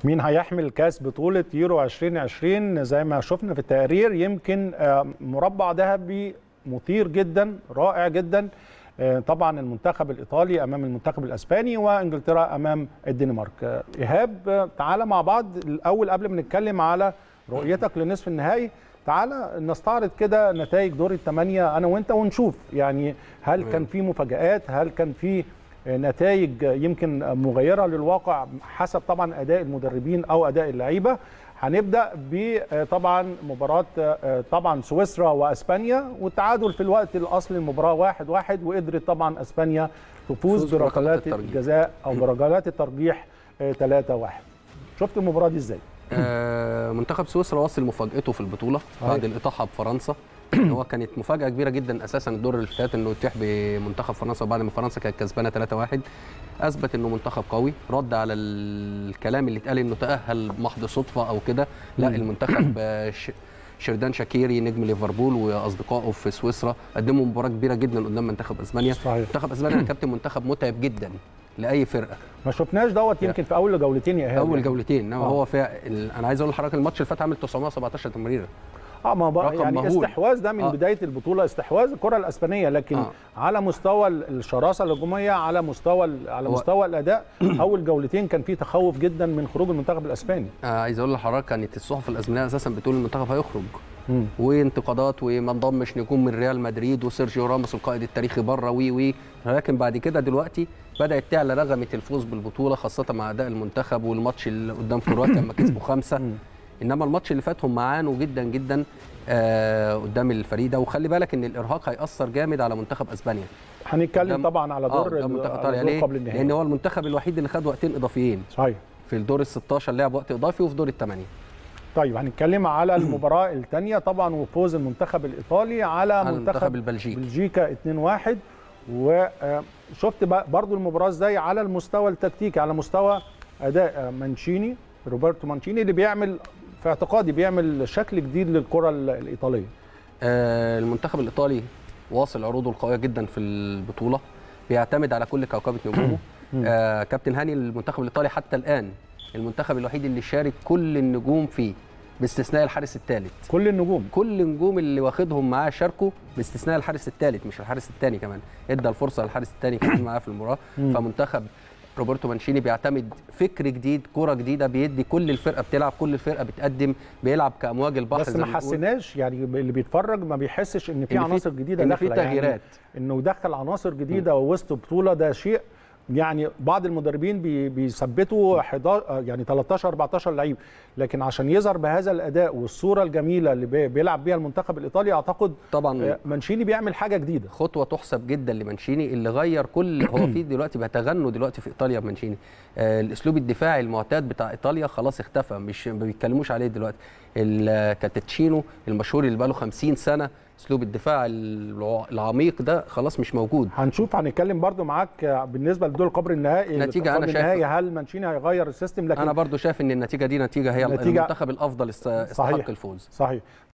مين هيحمل كاس بطولة يورو 2020 زي ما شفنا في التقرير يمكن آه، مربع ذهبي مثير جدا رائع جدا آه، طبعا المنتخب الايطالي امام المنتخب الاسباني وانجلترا امام الدنمارك آه، ايهاب آه، تعالى مع بعض الاول قبل ما نتكلم على رؤيتك لنصف النهائي تعالى نستعرض كده نتائج دور الثمانيه انا وانت ونشوف يعني هل كان في مفاجات هل كان في نتائج يمكن مغيره للواقع حسب طبعا اداء المدربين او اداء اللعيبه هنبدا بطبعا مباراه طبعا سويسرا واسبانيا والتعادل في الوقت الاصلي المباراه واحد واحد وقدرت طبعا اسبانيا تفوز تفوز بركلات بركلات الترجيح. الجزاء او بركلات الترجيح 3 1 شفت المباراه دي ازاي؟ آه، منتخب سويسرا واصل مفاجأته في البطولة بعد الإطاحة بفرنسا إن هو كانت مفاجأة كبيرة جدا أساسا الدور اللي فات إنه يتيح بمنتخب فرنسا وبعد ما فرنسا كانت كسبانة 3-1 أثبت إنه منتخب قوي رد على الكلام اللي اتقال إنه تأهل محض صدفة أو كده لا المنتخب آه، ش- شردان شاكيري نجم ليفربول واصدقائه في سويسرا قدموا مباراه كبيره جدا قدام منتخب اسبانيا صحيح. منتخب اسبانيا يا كابتن منتخب متعب جدا لاي فرقه ما شفناش دوت يمكن في اول جولتين يا ايهاب اول يعني. جولتين انما آه. هو في ال- انا عايز اقول لحضرتك الماتش اللي فات عامل 917 تمريره اه ما بقى رقم يعني مهول. استحواذ ده من آه. بدايه البطوله استحواذ الكره الاسبانيه لكن آه. على مستوى الشراسه الهجوميه على مستوى ال- على هو- مستوى الاداء اول جولتين كان في تخوف جدا من خروج المنتخب الاسباني آه عايز اقول لحضرتك كانت الصحف الاسبانيه اساسا بتقول المنتخب هيخرج مم. وانتقادات وما انضمش نجوم من ريال مدريد وسيرجيو راموس القائد التاريخي بره وي وي لكن بعد كده دلوقتي بدات تعلى رغمه الفوز بالبطوله خاصه مع اداء المنتخب والماتش اللي قدام كرواتيا لما كسبوا خمسه مم. انما الماتش اللي فات هم عانوا جدا جدا آه قدام الفريق ده وخلي بالك ان الارهاق هياثر جامد على منتخب اسبانيا هنتكلم قدام- طبعا على دور قدام ال- منتخب على ايطاليا دور ليه؟ قبل النهائي لان هو المنتخب الوحيد اللي خد وقتين اضافيين صحيح في الدور ال 16 لعب وقت اضافي وفي دور الثمانيه طيب هنتكلم على المباراه الثانيه طبعا وفوز المنتخب الايطالي على, على منتخب المنتخب البلجيكي بلجيكا 2-1 وشفت بقى برضو المباراه ازاي على المستوى التكتيكي على مستوى اداء مانشيني روبرتو مانشيني اللي بيعمل في اعتقادي بيعمل شكل جديد للكره ال- الايطاليه آه، المنتخب الايطالي واصل عروضه القويه جدا في البطوله بيعتمد على كل كوكبه نجومه آه، كابتن هاني المنتخب الايطالي حتى الان المنتخب الوحيد اللي شارك كل النجوم فيه باستثناء الحارس الثالث كل النجوم كل النجوم اللي واخدهم معاه شاركوا باستثناء الحارس الثالث مش الحارس الثاني كمان ادى الفرصه للحارس الثاني كمان معاه في المباراه مم. فمنتخب روبرتو مانشيني بيعتمد فكر جديد كره جديده بيدي كل الفرقه بتلعب كل الفرقه بتقدم بيلعب كامواج البحر بس زي ما بنقول. حسيناش يعني اللي بيتفرج ما بيحسش ان في إن في- عناصر جديده إن في داخله يعني تغييرات. انه يدخل عناصر جديده وسط بطوله ده شيء يعني بعض المدربين بي بيثبتوا 11 يعني 13 14 لعيب لكن عشان يظهر بهذا الاداء والصوره الجميله اللي بي- بيلعب بيها المنتخب الايطالي اعتقد طبعا آه، مانشيني بيعمل حاجه جديده خطوه تحسب جدا لمانشيني اللي غير كل هو في دلوقتي بقى تغنوا دلوقتي في ايطاليا بمانشيني آه الاسلوب الدفاعي المعتاد بتاع ايطاليا خلاص اختفى مش ما بيتكلموش عليه دلوقتي الكاتتشينو المشهور اللي بقاله 50 سنه اسلوب الدفاع الع- العميق ده خلاص مش موجود هنشوف هنتكلم برضو معاك آه، بالنسبه لدول قبل النهائي نتيجة قبل أنا شايف- النهائي هل مانشيني هيغير السيستم لكن انا برضو شايف ان النتيجه دي نتيجه هي نتيجة- المنتخب الافضل است- استحق صحيح. الفوز صحيح